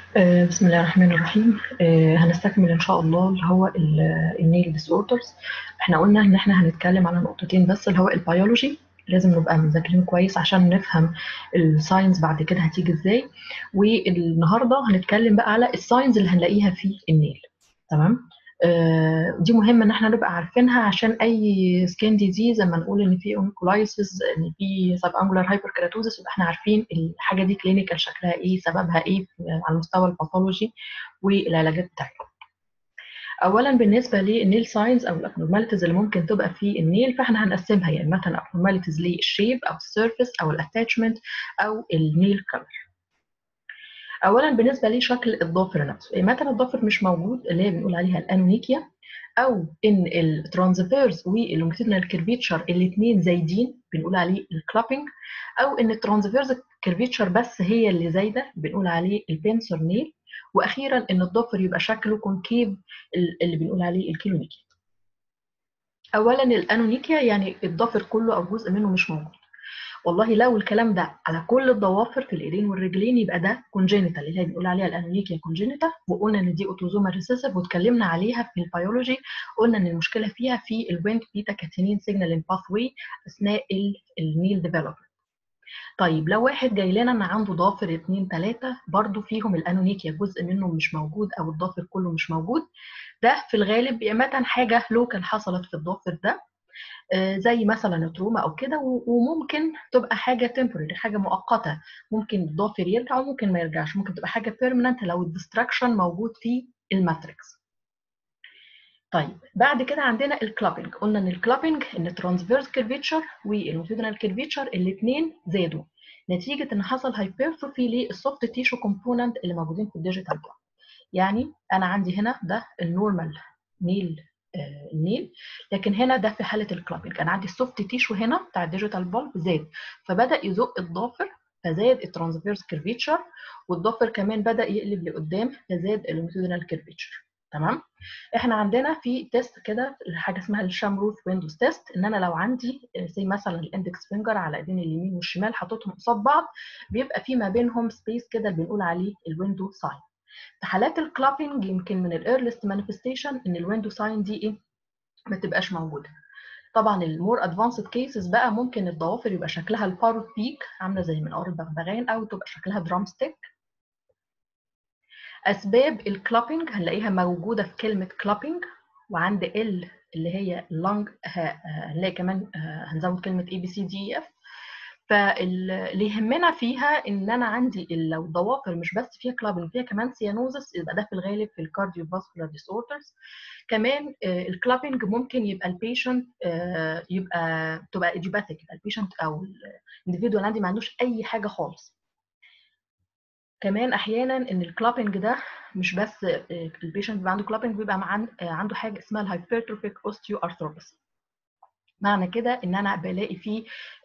آه، بسم الله الرحمن الرحيم آه، هنستكمل ان شاء الله اللي هو النيل ديسوردرز احنا قلنا ان احنا هنتكلم على نقطتين بس اللي هو البيولوجي لازم نبقى مذاكرين كويس عشان نفهم الساينس بعد كده هتيجي ازاي والنهارده هنتكلم بقى على الساينس اللي هنلاقيها في النيل تمام آه، دي مهمه ان احنا نبقى عارفينها عشان اي سكين ديزيز لما نقول ان في اونكولايسيس ان في سب انجولار هايبركيراتوزس يبقى احنا عارفين الحاجه دي كلينيكال شكلها ايه سببها ايه على مستوى الباثولوجي والعلاجات بتاعتها اولا بالنسبه للنيل ساينز او الابنورماليتيز اللي ممكن تبقى في النيل فاحنا هنقسمها يعني مثلا ابنورماليتيز للشيب او السيرفيس او الاتاتشمنت او النيل كلر اولا بالنسبه لشكل الضافر نفسه مثلا الضافر مش موجود اللي هي بنقول عليها الانونيكيا او ان الترانسفيرز واللونجيتودينال كيرفيتشر الاثنين زايدين بنقول عليه الكلابنج او ان الترانسفيرز كيرفيتشر بس هي اللي زايده بنقول عليه البنسر نيل واخيرا ان الضفر يبقى شكله كونكيف اللي بنقول عليه الكيلونيكيا اولا الانونيكيا يعني الضفر كله او جزء منه مش موجود والله لو الكلام ده على كل الضوافر في الايدين والرجلين يبقى ده كونجينيتال اللي هي بنقول عليها الانونيكيا كونجينيتا وقلنا ان دي اوتوزوما ريسيسيف واتكلمنا عليها في البيولوجي قلنا ان المشكله فيها في الويند بيتا كاتينين سيجنالين باث واي اثناء النيل ديفلوبمنت طيب لو واحد جاي لنا ان عنده ضافر اتنين تلاته برضه فيهم الانونيكيا جزء منه مش موجود او الضافر كله مش موجود ده في الغالب يا مثلا حاجه لوكال حصلت في الضافر ده زي مثلا تروما او كده وممكن تبقى حاجه تمبورري حاجه مؤقته ممكن الضافر يرجع وممكن ما يرجعش ممكن تبقى حاجه بيرمننت لو الدستراكشن موجود في الماتريكس طيب بعد كده عندنا الكلابنج قلنا ان الكلابنج ان الترانسفيرس كيرفيتشر واللونجيتودينال كيرفيتشر الاثنين زادوا نتيجه ان حصل هايبرتروفي للسوفت تيشو كومبوننت اللي موجودين في الديجيتال بلوك يعني انا عندي هنا ده النورمال نيل النيل لكن هنا ده في حاله الكلابنج انا عندي السوفت تيشو هنا بتاع الديجيتال بالب زاد فبدا يزق الضافر فزاد الترانسفيرس كيرفيتشر والضافر كمان بدا يقلب لقدام فزاد اللونجيتودينال كيرفيتشر تمام احنا عندنا في تيست كده حاجه اسمها الشامروث ويندوز تيست ان انا لو عندي زي مثلا الاندكس فينجر على ايدين اليمين والشمال حاططهم قصاد بعض بيبقى في ما بينهم سبيس كده بنقول عليه الويندو ساين في حالات الكلابينج يمكن من الايرلست مانيفستيشن ان الويندو ساين دي ايه ما تبقاش موجوده طبعا المور ادفانسد كيسز بقى ممكن الضوافر يبقى شكلها الباروت بيك عامله زي منقار البغبغان او تبقى شكلها درام ستيك اسباب الكلابينج هنلاقيها موجوده في كلمه كلابينج وعند ال اللي هي اللنج هنلاقي كمان هنزود كلمه اي بي سي دي اف فاللي يهمنا فيها ان انا عندي لو الضوافر مش بس فيها كلابنج فيها كمان سيانوزس يبقى ده في الغالب في الكارديو فاسكولار ديس اوردرز كمان الكلابنج ممكن يبقى البيشنت يبقى تبقى ايديوباثيك يبقى البيشنت او الانديفيدوال عندي ما عندوش اي حاجه خالص كمان احيانا ان الكلابنج ده مش بس البيشنت بيبقى عنده كلابنج بيبقى مع عنده حاجه اسمها الهايبرتروفيك اوستيو ارثروباثي معنى كده ان انا بلاقي فيه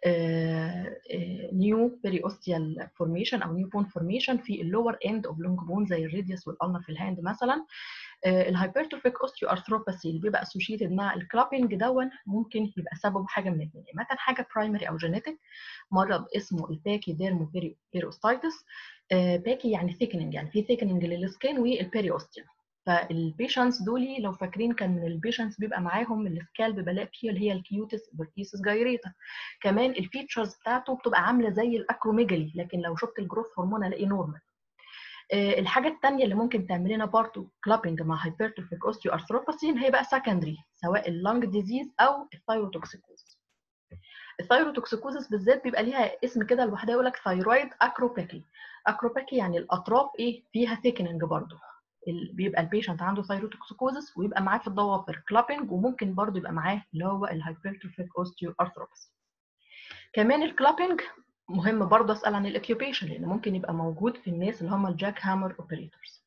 نيو بيريوستيال فورميشن او نيو بون فورميشن في اللور اند اوف لونج بون زي الريديوس والالنا في الهاند مثلا الهايبرتروفيك اوستيو ارثروباثي اللي بيبقى اسوشيتد مع الكلابنج دون ممكن يبقى سببه حاجه من الاثنين مثلا حاجه برايمري او جينيتك مرض اسمه الباكي ديرمو بيريوستايتس باكي يعني ثيكننج يعني في ثيكننج للسكين والبيريوستيوم فالبيشنتس دول لو فاكرين كان البيشنتس بيبقى معاهم السكالب بلاقي فيه اللي هي الكيوتس فيرتيسس جايريتا كمان الفيتشرز بتاعته بتبقى عامله زي الاكروميجالي لكن لو شفت الجروث هرمون الاقيه نورمال أه الحاجه الثانيه اللي ممكن تعمل لنا برضه كلابنج مع هايبرتروفيك اوستيو ارثروباثي هي بقى سكندري سواء اللنج ديزيز او الثايروتوكسيكوزس الثايروتوكسيكوزس بالذات بيبقى ليها اسم كده لوحدها يقول لك ثايرويد اكروباكي اكروباكي يعني الاطراف ايه فيها ثيكننج برضه بيبقى البيشنت عنده ثايروتوكسيكوزس ويبقى معاه في الضوافر كلابنج وممكن برضه يبقى معاه اللي هو الهايبرتروفيك اوستيو ارثروباثي كمان الكلابنج مهم برضه اسال عن الاكيوبيشن لان ممكن يبقى موجود في الناس اللي هم الجاك هامر اوبريتورز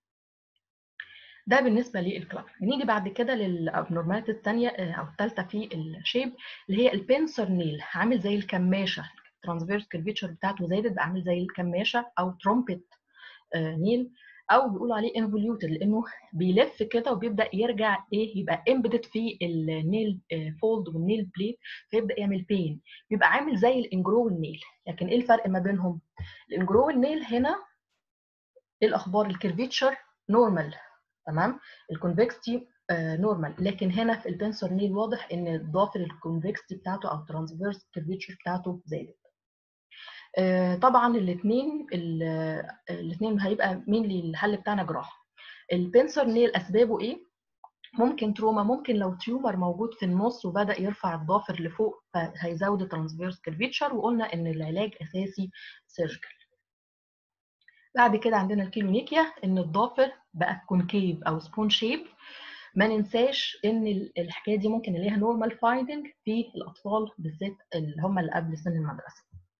ده بالنسبه للكلابنج نيجي بعد كده للابنورماليتي الثانيه او الثالثه في الشيب اللي هي البنسر نيل عامل زي الكماشه الترانسفيرس كيرفيتشر بتاعته زادت بقى عامل زي الكماشه او ترومبت نيل او بيقولوا عليه انفوليوتد لانه بيلف كده وبيبدا يرجع ايه يبقى امبيدد في النيل فولد والنيل بليت فيبدا يعمل بين بيبقى عامل زي الانجرو والنيل لكن ايه الفرق ما بينهم الانجرو والنيل هنا ايه الاخبار الكيرفيتشر نورمال تمام الكونفكستي نورمال لكن هنا في البنسر نيل واضح ان الضافر الكونفكستي بتاعته او الترانسفيرس كيرفيتشر بتاعته زادت طبعا الاثنين الاثنين هيبقى مين اللي الحل بتاعنا جراحه البنسر نيل اسبابه ايه ممكن تروما ممكن لو تيومر موجود في النص وبدا يرفع الضافر لفوق فهيزود الترانسفيرس كيرفيتشر وقلنا ان العلاج اساسي سيرجيكال بعد كده عندنا الكيلونيكيا ان الضافر بقى كونكيف او سبون شيب ما ننساش ان الحكايه دي ممكن نلاقيها نورمال فايندنج في الاطفال بالذات اللي هم اللي قبل سن المدرسه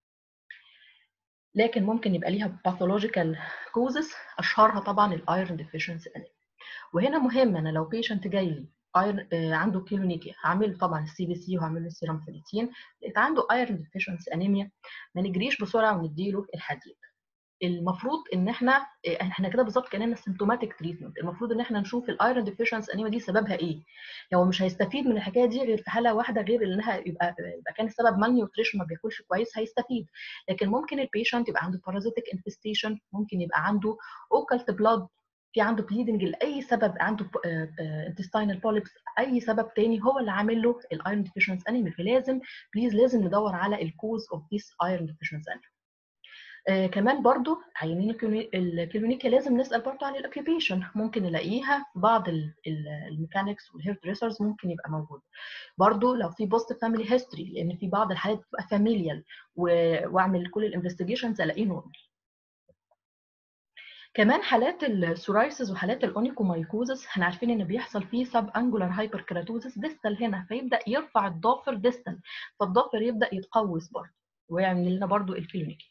لكن ممكن يبقى ليها باثولوجيكال كوزز اشهرها طبعا الايرون ديفيشنسي وهنا مهم انا لو بيشنت جاي لي ايرون عنده كيلونيكيا هعمل طبعا السي بي سي وهعمل له السيرم فيليتين لقيت عنده ايرون ديفيشنسي انيميا ما نجريش بسرعه ونديله الحديد المفروض ان احنا احنا كده بالظبط كاننا سيمتوماتيك تريتمنت المفروض ان احنا نشوف الايرون ديفيشنس انيميا دي سببها ايه هو مش هيستفيد من الحكايه دي غير في حاله واحده غير انها يبقى يبقى كان السبب مال نيوتريشن ما بياكلش كويس هيستفيد لكن ممكن البيشنت يبقى عنده بارازيتيك انفستيشن ممكن يبقى عنده اوكلت بلاد في عنده بليدنج لاي سبب عنده انتستينال بوليبس اي سبب تاني هو اللي عامل له الايرون ديفيشنس انيميا فلازم بليز لازم ندور على الكوز اوف ذيس ايرون ديفيشنس انيميا آه كمان برضو عيانين الكلينيكيا لازم نسال برضو عن الاوكيبيشن ممكن نلاقيها في بعض الميكانكس والهير دريسرز ممكن يبقى موجود برضو لو في بوست فاميلي هيستوري لان في بعض الحالات بتبقى فاميليال واعمل كل الانفستيجيشنز الاقيه نورمال كمان حالات السورايسيس وحالات الاونيكومايكوزس احنا عارفين ان بيحصل فيه سب انجولار هايبر كيراتوزس ديستال هنا فيبدا يرفع الضافر ديستال فالضافر يبدا يتقوس برضه ويعمل لنا برضه الكلينيكي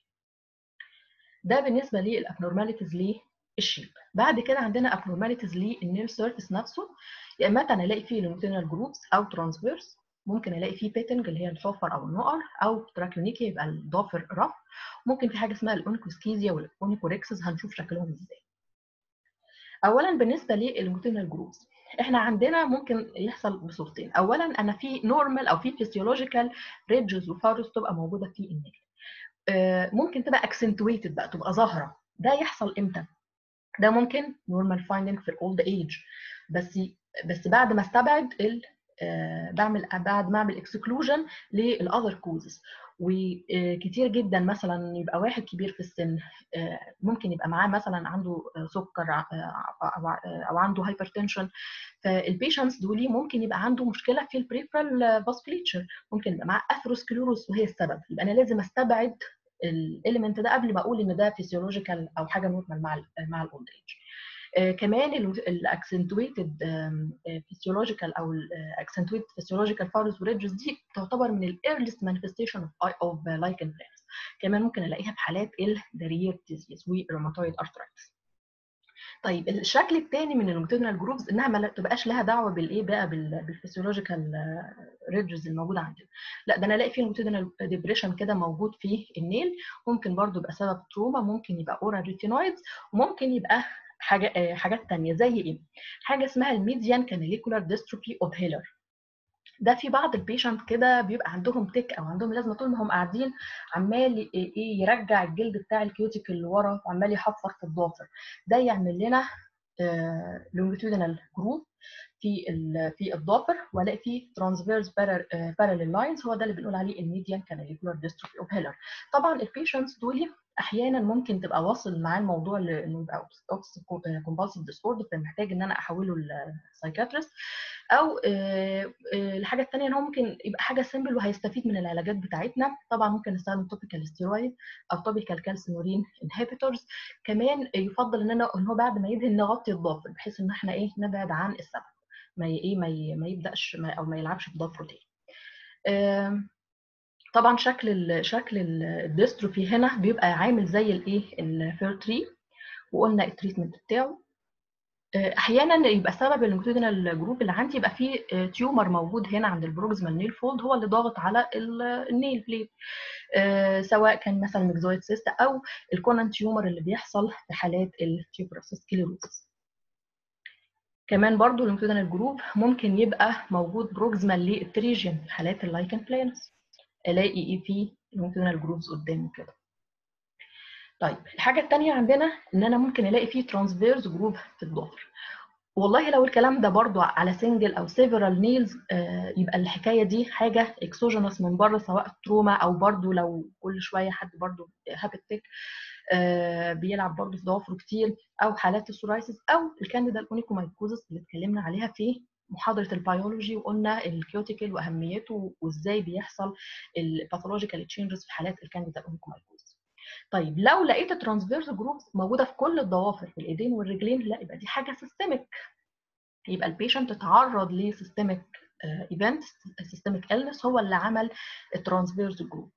ده بالنسبه للابنورماليتيز للشيب بعد كده عندنا ابنورماليتيز للنيل سيرفيس نفسه يا اما انا الاقي فيه لونجيتودينال جروبس او ترانسفيرس ممكن الاقي فيه بيتنج اللي هي الحفر او النقر او تراكلونيكيا يبقى الضافر رف ممكن في حاجه اسمها الاونيكوسكيزيا والاونيكوريكسز هنشوف شكلهم ازاي اولا بالنسبه لللونجيتودينال جروبس احنا عندنا ممكن يحصل بصورتين اولا انا في نورمال او في فيسيولوجيكال ريدجز وفارس تبقى موجوده في النيل ممكن تبقى اكسنتويتد بقى تبقى ظاهره ده يحصل امتى ده ممكن نورمال فايندنج في الاولد ايج بس بس بعد ما استبعد ال بعمل بعد ما اعمل اكسكلوجن للاذر كوزز وكتير جدا مثلا يبقى واحد كبير في السن ممكن يبقى معاه مثلا عنده سكر او عنده هايبرتنشن فالبيشنتس دول ممكن يبقى عنده مشكله في البريفرال فاسكوليتشر ممكن يبقى معاه اثروسكليروس وهي السبب يبقى انا لازم استبعد الاليمنت ده قبل ما اقول ان ده فيسيولوجيكال او حاجه نورمال مع ال مع الاولد ايج كمان الاكسنتويتد فيسيولوجيكال او الاكسنتويتد فيسيولوجيكال فارس وريدجز دي تعتبر من الايرليست مانيفستيشن اوف اوف لايكن بلانس كمان ممكن الاقيها في حالات الدارير ديزيز والروماتويد ارثرايتس طيب الشكل الثاني من اللونجيتودينال جروبز انها ما تبقاش لها دعوه بالايه بقى بالفسيولوجيكال ريدجز الموجوده عندنا لا ده انا الاقي فيه لونجيتودينال ديبريشن كده موجود في النيل ممكن برضو يبقى سبب تروما ممكن يبقى اورال ريتينويدز وممكن يبقى حاجه حاجات ثانيه زي ايه حاجه اسمها الميديان كانيليكولار ديستروفي اوف هيلر ده في بعض البيشنت كده بيبقى عندهم تك او عندهم لازمه طول ما هم قاعدين عمال ايه يرجع الجلد بتاع الكيوتيكل لورا وعمال يحفر في الضافر ده يعمل لنا لونجيتودينال جروب في في الضافر والاقي فيه ترانسفيرس باراليل لاينز هو ده اللي بنقول عليه الميديان كاناليكولار ديستروفي اوف هيلر طبعا البيشنتس دول احيانا ممكن تبقى واصل معاه الموضوع انه يبقى كومبالسيف ديس اوردر فمحتاج ان انا احوله لسايكاتريست او الحاجه الثانيه ان هو ممكن يبقى حاجه سيمبل وهيستفيد من العلاجات بتاعتنا طبعا ممكن نستخدم توبيكال ستيرويد او توبيكال كالسينورين انهبيتورز كمان يفضل ان انا ان هو بعد ما يدهن نغطي الضافر بحيث ان احنا ايه نبعد عن السبب ما ايه ما, ما يبداش ما او ما يلعبش في ضفره تاني طبعا شكل ال شكل الديستروفي هنا بيبقى عامل زي الايه الفير تري وقلنا التريتمنت بتاعه احيانا يبقى سبب اللونجيتودينال جروب اللي عندي يبقى فيه تيومر موجود هنا عند البروكسيمال نيل فولد هو اللي ضاغط على النيل بليد سواء كان مثلا ميكزويد سيست او الكونان تيومر اللي بيحصل في حالات التيوبروس سكليروسس كمان برضو اللونجيتودينال جروب ممكن يبقى موجود بروكسيمال للتريجين في حالات اللايكن بلانس الاقي ايه في لونجيتودينال جروبز قدامي كده طيب الحاجه الثانيه عندنا ان انا ممكن الاقي فيه ترانسفيرز جروب في الضفر والله لو الكلام ده برضو على سنجل او سيفرال نيلز آه يبقى الحكايه دي حاجه اكسوجينوس من بره سواء تروما او برضو لو كل شويه حد برضو هابتك آه بيلعب برضو في ضوافره كتير او حالات السورايسيس او الكانديدا الاونيكومايكوزس اللي اتكلمنا عليها في محاضره البيولوجي وقلنا الكيوتيكل واهميته وازاي بيحصل الباثولوجيكال تشينجز في حالات الكانديدا الاونيكومايكوزس طيب لو لقيت الترانسفيرس جروبس موجوده في كل الضوافر في الايدين والرجلين لا يبقى دي حاجه سيستميك يبقى البيشنت اتعرض لسيستميك ايفنت سيستميك النس هو اللي عمل الترانسفيرس جروب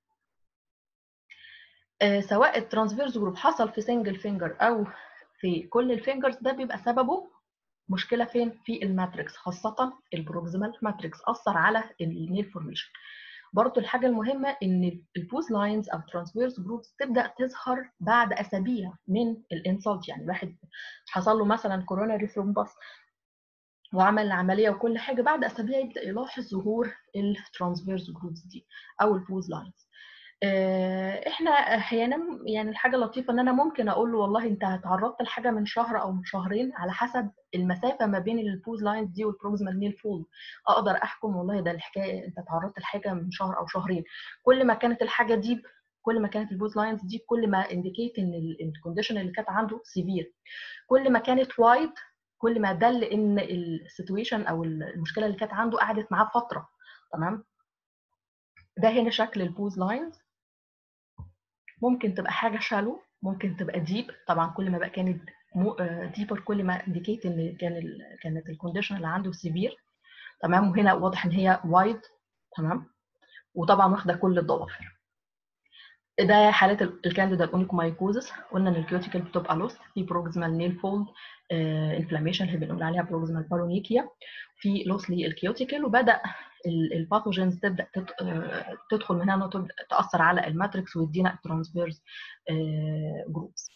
سواء الترانسفيرس جروب حصل في سنجل فينجر او في كل الفينجرز ده بيبقى سببه مشكله فين في الماتريكس خاصه البروكسيمال ماتريكس اثر على النيل فورميشن برضه الحاجة المهمة إن البوز لاينز أو ترانسفيرس جروبس تبدأ تظهر بعد أسابيع من الانسلت يعني واحد حصل له مثلا كوروناري ثرومبس وعمل العملية وكل حاجة بعد أسابيع يبدأ يلاحظ ظهور الترانسفيرس جروبس دي أو البوز لاينز احنا احيانا يعني الحاجه اللطيفه ان انا ممكن اقول له والله انت تعرضت لحاجه من شهر او من شهرين على حسب المسافه ما بين البوز لاينز دي والبروكسيمال نيل فولد اقدر احكم والله ده الحكايه انت تعرضت لحاجه من شهر او شهرين كل ما كانت الحاجه دي كل ما كانت البوز لاينز دي كل ما انديكيت ان الكونديشن اللي كانت عنده سيفير كل ما كانت وايد كل ما دل ان السيتويشن او المشكله اللي كانت عنده قعدت معاه فتره تمام ده هنا شكل البوز لاينز ممكن تبقى حاجه شالو ممكن تبقى ديب طبعا كل ما بقى كانت ديبر كل ما انديكيت ان كان ال كانت الكونديشن اللي عنده سيفير تمام وهنا واضح ان هي وايد تمام وطبعا واخده كل الضوافر ده حالات الكانديدا الاونيكومايكوزس قلنا ان الكيوتيكل بتبقى لوست في بروكسيمال نيل فولد انفلاميشن اللي بنقول عليها بروكسيمال بارونيكيا في لوس للكيوتيكل وبدا الباثوجينز تبدا تدخل من هنا وتبدا تاثر على الماتريكس ويدينا الترانسفيرز جروبس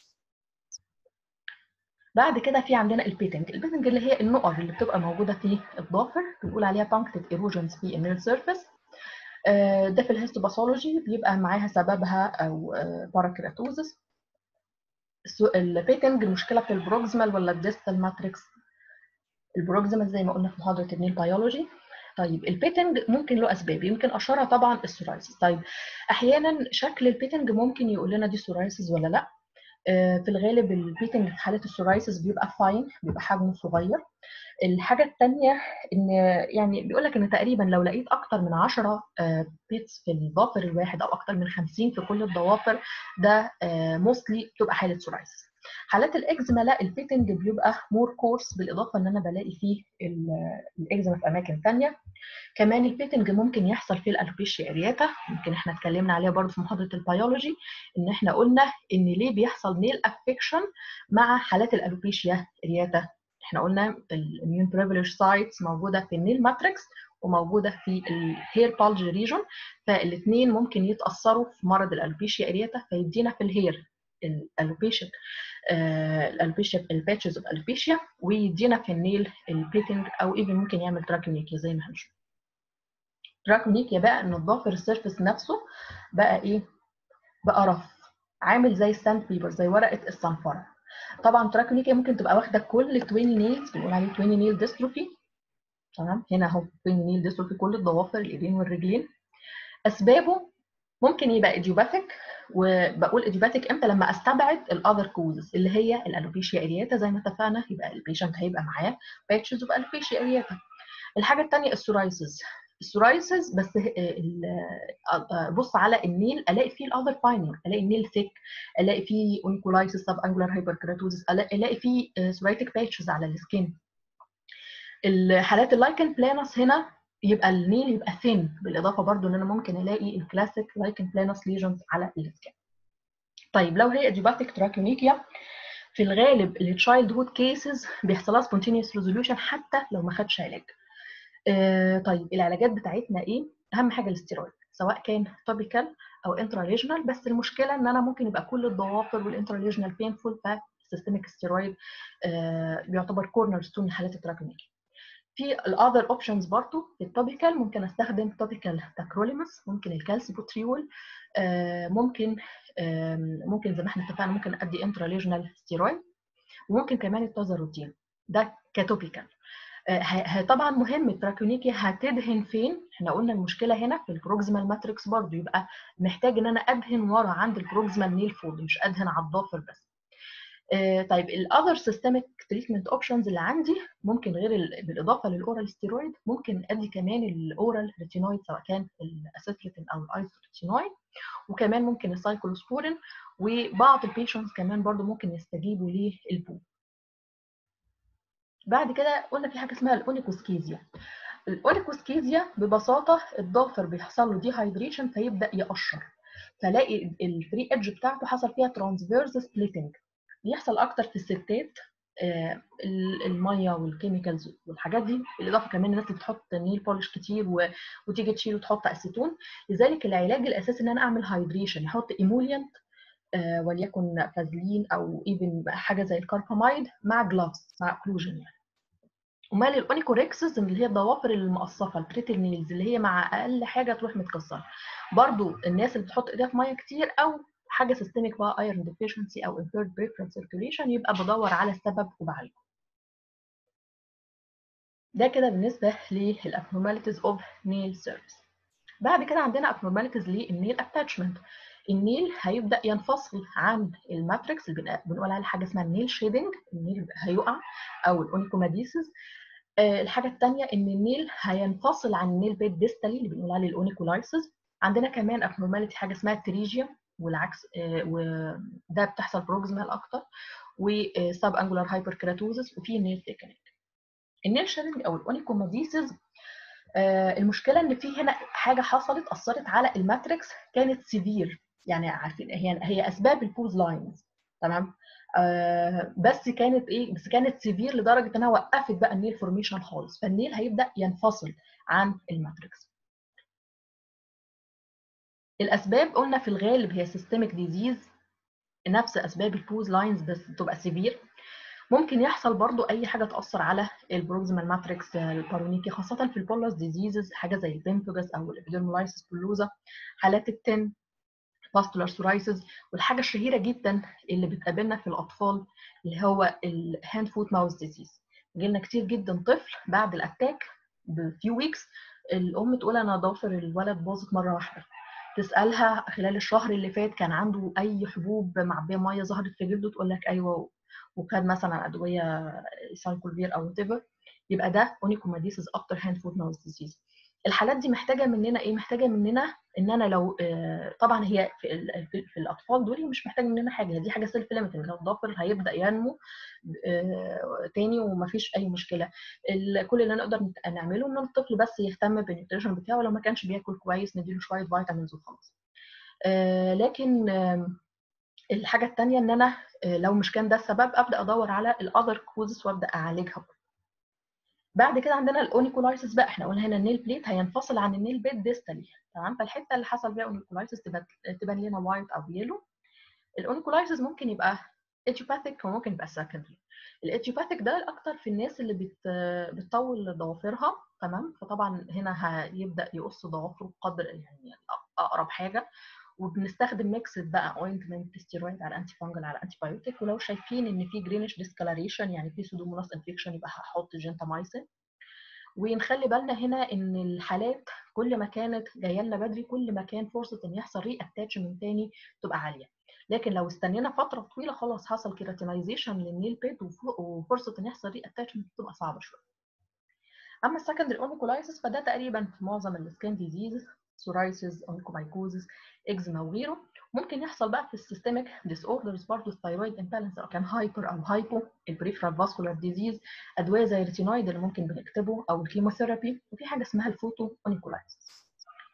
بعد كده في عندنا البيتنج البيتنج اللي هي النقر اللي بتبقى موجوده في الضافر بنقول عليها بانكتد ايروجنز في النيل سيرفيس ده في الهيستوباثولوجي بيبقى معاها سببها او باراكراتوزس البيتنج المشكله في البروكسيمال ولا الديستال ماتريكس البروكسيمال زي ما قلنا في محاضره النيل بيولوجي طيب البيتنج ممكن له اسباب يمكن اشهرها طبعا السورايسيس طيب احيانا شكل البيتنج ممكن يقول لنا دي سورايسيس ولا لا في الغالب البيتنج في حاله السورايسيس بيبقى فاين بيبقى حجمه صغير الحاجه الثانيه ان يعني بيقول لك ان تقريبا لو لقيت اكتر من 10 بيتس في الضافر الواحد او اكتر من 50 في كل الضوافر ده موستلي بتبقى حاله سورايسيس حالات الاكزيما لا البيتنج بيبقى مور كورس بالاضافه ان انا بلاقي فيه الاكزيما في اماكن ثانيه كمان البيتنج ممكن يحصل فيه الالوبيشيا ارياتا يمكن احنا اتكلمنا عليها برضه في محاضره البيولوجي ان احنا قلنا ان ليه بيحصل نيل افكشن مع حالات الالوبيشيا ارياتا احنا قلنا الاميون بريفليج سايتس موجوده في النيل ماتريكس وموجوده في الهير بالج ريجون فالاثنين ممكن يتاثروا في مرض الالوبيشيا ارياتا فيدينا في الهير الالوبيشيا الالوبيشيا الباتشز اوف الوبيشيا ويدينا في النيل البيتنج او ايفن ممكن يعمل تراكميكيا زي ما هنشوف تراكميكيا بقى ان الضافر السيرفس نفسه بقى ايه بقى رف عامل زي الساند بيبر زي ورقه الصنفره طبعا تراكميكيا ممكن تبقى واخده كل 20 نيلز بنقول عليه 20 نيل ديستروفي تمام هنا اهو 20 نيل ديستروفي كل الضوافر الايدين والرجلين اسبابه ممكن يبقى ايديوباثيك وبقول ايديوباثيك امتى لما استبعد الاذر كوزز اللي هي الالوبيشيا ارياتا زي ما اتفقنا يبقى البيشنت هيبقى معاه باتشز اوف الوبيشيا ارياتا الحاجه الثانيه السورايسز السورايسز بس بص على النيل الاقي فيه الاذر بايننج الاقي النيل ثيك الاقي فيه اونكولايسيس سب انجولار هايبركراتوزس الاقي فيه سورايتك باتشز على السكين الحالات اللايكن بلانس هنا يبقى النيل يبقى ثين بالاضافه برضو ان انا ممكن الاقي الكلاسيك لايكن بلانس ليجنز على السكين طيب لو هي اديوباثيك تراكيونيكيا في الغالب التشايلد هود كيسز بيحصل لها سبونتينيوس ريزوليوشن حتى لو ما خدش علاج آه طيب العلاجات بتاعتنا ايه اهم حاجه الاستيرويد سواء كان توبيكال او انتراليجنال بس المشكله ان انا ممكن يبقى كل الضوافر والانتراليجنال بينفول فالسيستميك ستيرويد آه بيعتبر كورنر ستون لحالات التراكميكيا في الاذر اوبشنز برضو في التوبيكال ممكن استخدم توبيكال تاكروليمس ممكن الكالسيبوتريول ممكن ممكن زي ما احنا اتفقنا ممكن ادي انتراليجنال ستيرويد وممكن كمان التازاروتين ده كتوبيكال طبعا مهم التراكونيكي هتدهن فين احنا قلنا المشكله هنا في البروكسيمال ماتريكس برضو يبقى محتاج ان انا ادهن ورا عند البروكسيمال نيل فولد مش ادهن على الضافر بس طيب الاذر سيستميك تريتمنت اوبشنز اللي عندي ممكن غير بالاضافه للاورال ستيرويد ممكن ادي كمان الاورال ريتينويد سواء كان الاسيتليتين او الايزوريتينويد وكمان ممكن السايكلوسبورين وبعض البيشنتس كمان برضو ممكن يستجيبوا للبو بعد كده قلنا في حاجه اسمها الاونيكوسكيزيا الاونيكوسكيزيا ببساطه الضافر بيحصل له ديهايدريشن فيبدا يقشر فلاقي الفري ايدج بتاعته حصل فيها ترانسفيرس سبليتنج بيحصل اكتر في الستات آه الميه والكيميكالز والحاجات دي بالاضافه كمان الناس اللي بتحط نيل بولش كتير و... وتيجي تشيل وتحط اسيتون لذلك العلاج الاساسي ان انا اعمل هايدريشن احط ايموليانت آه وليكن فازلين او ايفن حاجه زي الكاربامايد مع جلافز مع اوكلوجن يعني امال الاونيكوريكسز اللي هي الضوافر المقصفه البريتل نيلز اللي هي مع اقل حاجه تروح متكسره برضو الناس اللي بتحط ايديها في ميه كتير او حاجه سيستميك بقى ايرون ديفيشنسي او impaired peripheral circulation يبقى بدور على السبب وبعالجه ده كده بالنسبه للابنورماليتيز اوف نيل سيرفيس بعد كده عندنا abnormalities للنيل اتاتشمنت النيل هيبدا ينفصل عن الماتريكس اللي بنقول عليه حاجه اسمها النيل شيدنج النيل هيقع او الاونيكوماديسز الحاجه الثانيه ان النيل هينفصل عن النيل بيت ديستالي اللي بنقول عليه الاونيكولايسز عندنا كمان abnormality حاجه اسمها التريجيا والعكس وده بتحصل بروكسيمال اكتر وسب انجولار هايبركراتوزس وفي نيل ثيكنينج النيل شيدنج او الاونيكوماديسز المشكله ان في هنا حاجه حصلت اثرت على الماتريكس كانت سيفير يعني عارفين هي هي اسباب البوز لاينز تمام آه بس كانت ايه بس كانت سيفير لدرجه انها وقفت بقى النيل فورميشن خالص فالنيل هيبدا ينفصل عن الماتريكس الاسباب قلنا في الغالب هي سيستميك ديزيز نفس اسباب البوز لاينز بس تبقى سيفير ممكن يحصل برضو اي حاجه تاثر على البروكسيمال ماتريكس البارونيكي خاصه في البولس ديزيزز حاجه زي البيمفوجاس او الابيدرمولايسيس بولوزا حالات التن باستولار سورايسز والحاجه الشهيره جدا اللي بتقابلنا في الاطفال اللي هو الهاند فوت ماوس ديزيز جيلنا كتير جدا طفل بعد الاتاك بفيو ويكس الام تقول انا ضافر الولد باظت مره واحده تسالها خلال الشهر اللي فات كان عنده اي حبوب معبيه ميه ظهرت في جلده تقول لك ايوه وخد مثلا ادويه سايكولفير او وات يبقى ده اونيكوماديسيس اكتر هاند فوت ماوس ديزيز الحالات دي محتاجه مننا ايه محتاجه مننا ان انا لو طبعا هي في, في الاطفال دول مش محتاج مننا حاجه دي حاجه سيلف ليميتنج لو الضافر هيبدا ينمو تاني ومفيش اي مشكله كل اللي نقدر نعمله ان الطفل بس يهتم بالنيوتريشن بتاعه لو ما كانش بياكل كويس نديله شويه فيتامينز وخلاص لكن الحاجه الثانيه ان انا لو مش كان ده السبب ابدا ادور على الاذر كوزز وابدا اعالجها بعد كده عندنا الاونيكولايسيس بقى احنا قلنا هنا النيل بليت هينفصل عن النيل بيت ديستالي تمام فالحته اللي حصل فيها اونيكولايسيس تبقى تبان لنا وايت او يلو الاونيكولايسيس ممكن يبقى اتيوباثيك وممكن يبقى سكندري الاتيوباثيك ده الاكتر في الناس اللي بت بتطول ضوافرها تمام فطبعا هنا هيبدا يقص ضوافره بقدر يعني اقرب حاجه وبنستخدم ميكس بقى اوينتمنت ستيرويد على انتي فانجل على انتي بايوتيك ولو شايفين ان في جرينش ديسكلاريشن يعني في سودوموناس انفكشن يبقى هحط جنتامايسين ونخلي بالنا هنا ان الحالات كل ما كانت جايه لنا بدري كل ما كان فرصه ان يحصل ري اتاتشمنت تاني تبقى عاليه لكن لو استنينا فتره طويله خلاص حصل كيراتينايزيشن للنيل بيت وفرصه ان يحصل ري اتاتشمنت تبقى صعبه شويه اما السكندري اونيكولايسيس فده تقريبا في معظم السكين ديزيز سورايسيس اونكومايكوزيس اكزيما وغيره ممكن يحصل بقى في السيستميك ديس اوردرز برضه الثايرويد امبالانس سواء كان هايبر او هايبو البريفرال فاسكولار ديزيز ادويه زي الريتينويد اللي ممكن بنكتبه او الكيموثيرابي وفي حاجه اسمها الفوتو اونيكولايتس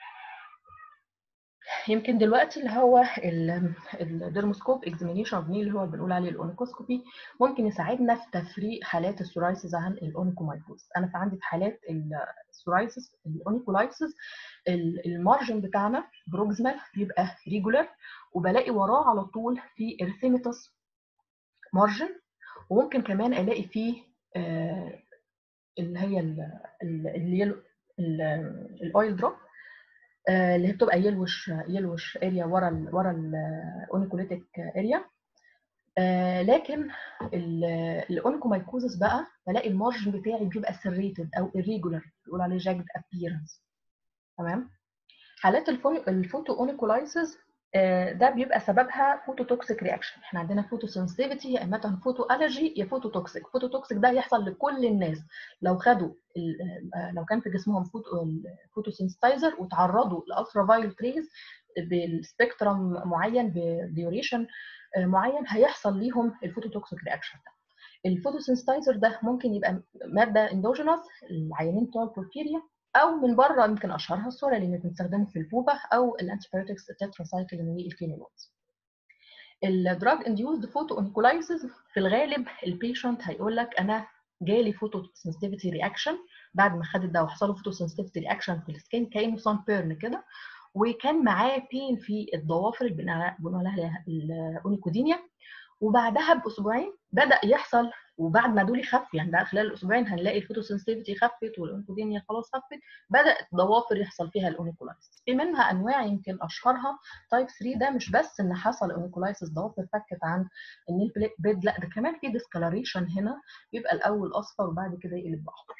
يمكن دلوقتي اللي هو الديرموسكوب اكزامينيشن اوف نيل اللي هو بنقول عليه الاونيكوسكوبي ممكن يساعدنا في تفريق حالات السورايسيس عن الاونيكومايكوز انا في عندي في حالات السورايسيس الاونيكولايسيس المارجن بتاعنا بروكسمال بيبقى ريجولار وبلاقي وراه على طول في ارثيميتاس مارجن وممكن كمان الاقي فيه اللي هي اليلو الاويل دروب اللي هي بتبقى يلوش يلوش اريا ورا ال ورا الاونيكوليتيك اريا لكن الاونيكومايكوزس بقى بلاقي المارجن بتاعي بيبقى سريتد او irregular بيقول عليه جاجد appearance تمام حالات الفوتو اونيكولايسيس ده بيبقى سببها فوتو توكسيك رياكشن احنا عندنا فوتو سنسيتيفيتي يا اما فوتو الرجي يا فوتو توكسيك فوتو توكسيك ده يحصل لكل الناس لو خدوا لو كان في جسمهم فوتو فوتو سنسيتايزر وتعرضوا لالترا فايولت ريز بالسبيكترم معين بديوريشن معين هيحصل ليهم الفوتو توكسيك رياكشن ده الفوتو سنسيتايزر ده ممكن يبقى ماده اندوجينوس العيانين بتوع البورفيريا او من بره يمكن اشهرها الصوره اللي بنستخدمه في البوبا او الانتيبيوتكس تتراسايكلين والكينولونز الدراج انديوزد فوتو اونكولايسيس في الغالب البيشنت هيقول لك انا جالي فوتو سنسيتيفيتي رياكشن بعد ما خد الدواء حصل له فوتو سنسيتيفيتي رياكشن في السكين كانه سان بيرن كده وكان معاه بين في الضوافر اللي بنقول عليها الاونيكودينيا وبعدها باسبوعين بدا يحصل وبعد ما دول يخف يعني بعد خلال الاسبوعين هنلاقي الفوتوسنسيتيفيتي خفت والاونكودينيا خلاص خفت بدات ضوافر يحصل فيها الاونيكولايسيس في منها انواع يمكن اشهرها تايب 3 ده مش بس ان حصل اونيكولايسيس ضوافر فكت عن النيل بيد لا ده كمان في ديسكلاريشن هنا بيبقى الاول اصفر وبعد كده يقلب باحمر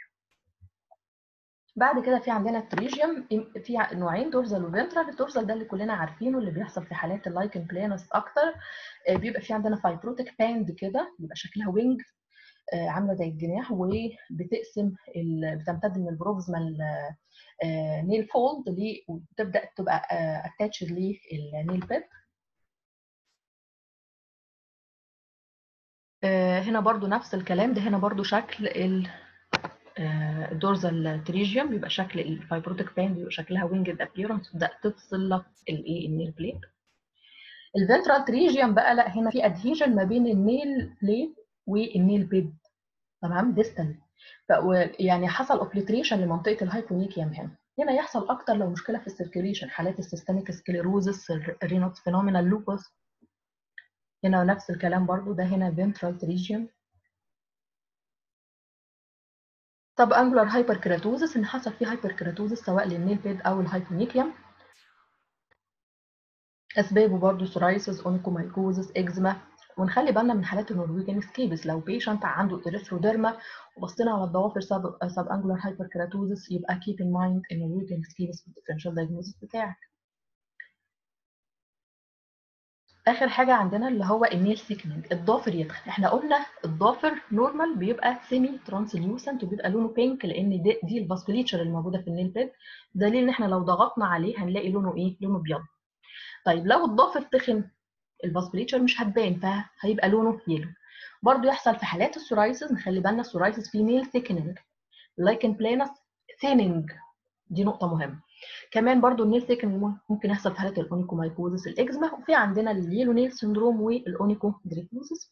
بعد كده في عندنا التريجيوم في نوعين دورزال وفنترال الدورزال ده اللي كلنا عارفينه اللي بيحصل في حالات اللايكن بلانس اكتر بيبقى في عندنا فايبروتيك باند كده بيبقى شكلها وينج عامله زي الجناح وبتقسم بتمتد من البروكسمال نيل فولد وتبدا تبقى اتاتشد للنيل بيد هنا برضو نفس الكلام ده هنا برضو شكل ال الدورزال تريجيوم بيبقى شكل الفايبروتيك بان بيبقى شكلها وينجد ابييرنس تبدا تفصل لك الايه النيل بليت الفنترال تريجيوم بقى لا هنا في ادهيجن ما بين النيل بليت والنيل بيد تمام ديستنت يعني حصل اوبليتريشن لمنطقه الهايبونيكيوم هنا هنا يحصل اكتر لو مشكله في السيركيوليشن حالات السيستميك سكليروزس الرينوت فينومينال لوبس هنا نفس الكلام برضو ده هنا فنترال تريجيوم طب انجولار هايبركيراتوزس ان حصل فيه هايبركيراتوزس سواء للنيل بيد او الهايبونيكيوم اسبابه برضو سورايسيس اونيكومايكوزس اكزيما ونخلي بالنا من حالات النرويجين سكيبس لو بيشنت عنده اريثروديرما وبصينا على الضوافر سب سب انجولار هايبركيراتوزس يبقى كيب ان مايند ان النرويجين سكيبس في الديفرنشال دايجنوزس بتاعك اخر حاجه عندنا اللي هو النيل سيكنينج الضافر يدخل احنا قلنا الضافر نورمال بيبقى سيمي ترانسليوسنت وبيبقى لونه بينك لان دي, دي الفاسكوليتشر الموجوده في النيل بيد دليل ان احنا لو ضغطنا عليه هنلاقي لونه ايه لونه ابيض طيب لو الضافر تخن الفاسكوليتشر مش هتبان فهيبقى لونه يلو برضو يحصل في حالات السورايسيس نخلي بالنا السورايسيس في نيل ثيكنينج لايكن بلانس ثيننج دي نقطه مهمه كمان برضو النيل ثيكن ممكن يحصل في حالات الاونيكومايكوزس الاكزيما وفي عندنا اليلو نيل سندروم والاونيكو دريكوزس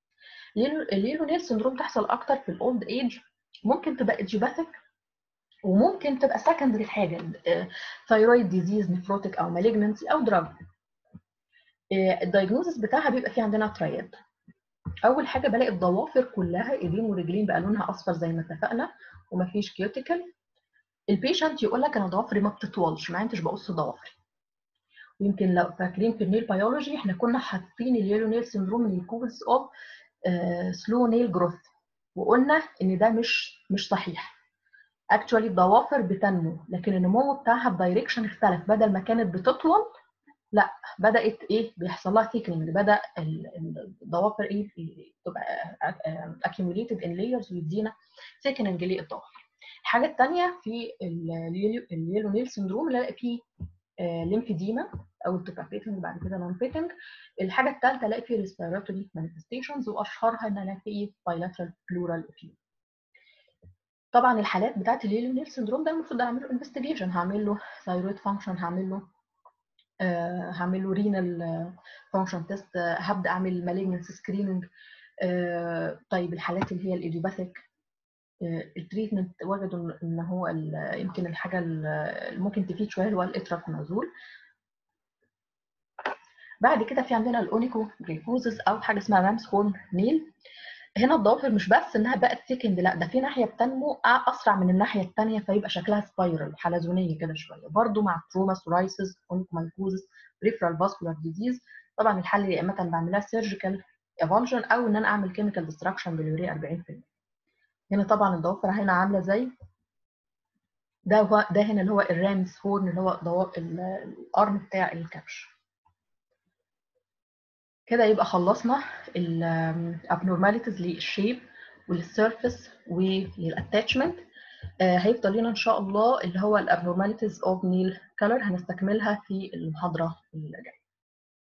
اليلو نيل سندروم تحصل اكتر في الاولد ايج ممكن تبقى ايدجيباثيك وممكن تبقى سكندري حاجه ثايرويد ديزيز نفروتيك او مالجنسي او دراج الدايجنوزس بتاعها بيبقى في عندنا ترايد اول حاجه بلاقي الضوافر كلها ايدين ورجلين بقى لونها اصفر زي ما اتفقنا ومفيش كيوتيكل البيشنت يقول لك انا ضوافري ما بتطولش ما انتش بقص ضوافري ويمكن لو فاكرين في النيل بيولوجي احنا كنا حاطين اليلو نيل سندروم من الكوز اوف سلو نيل جروث وقلنا ان ده مش مش صحيح اكشوالي الضوافر بتنمو لكن النمو بتاعها الدايركشن اختلف بدل ما كانت بتطول لا بدات ايه بيحصل لها ثيكنينج بدا الضوافر ايه تبقى accumulated in layers ويدينا ثيكنينج للضوافر الحاجه الثانيه في اليلو نيل سندروم اللي فيه ليمفيديما او تبقى بيتنج بعد كده نون بيتنج الحاجه الثالثه الاقي فيه ريسبيراتوري مانيفستيشنز واشهرها ان انا في بايلاترال بلورال افيوم طبعا الحالات بتاعت اليلو نيل سندروم ده المفروض اعمل له انفستيجيشن هعمل له ثايرويد فانكشن هعمل له آه هعمل له رينال فانكشن تيست هبدا اعمل مالجنس سكريننج آه طيب الحالات اللي هي الايديوباثيك التريتمنت وجدوا ان هو يمكن الحاجه اللي ممكن تفيد شويه هو الاتراكونازول بعد كده في عندنا الاونيكو جريفوزس او حاجه اسمها مامس هورن نيل هنا الضوافر مش بس انها بقت سيكند لا ده في ناحيه بتنمو اسرع من الناحيه الثانيه فيبقى شكلها سبايرال حلزونيه كده شويه برده مع تروما سورايسيس اونكومايكوزس بريفرال فاسكولار ديزيز طبعا الحل يا اما بعملها سيرجيكال ايفولجن او ان انا اعمل كيميكال ديستراكشن باليوريا 40% هنا طبعا الضوافر هنا عامله زي ده هو ده هنا اللي هو الرامز هورن اللي هو ضوافر الارم بتاع الكبش كده يبقى خلصنا الابنورماليتيز للشيب وللسيرفيس وللاتاتشمنت هيفضل لنا ان شاء الله اللي هو الابنورماليتيز اوف نيل كلر هنستكملها في المحاضره اللي جايه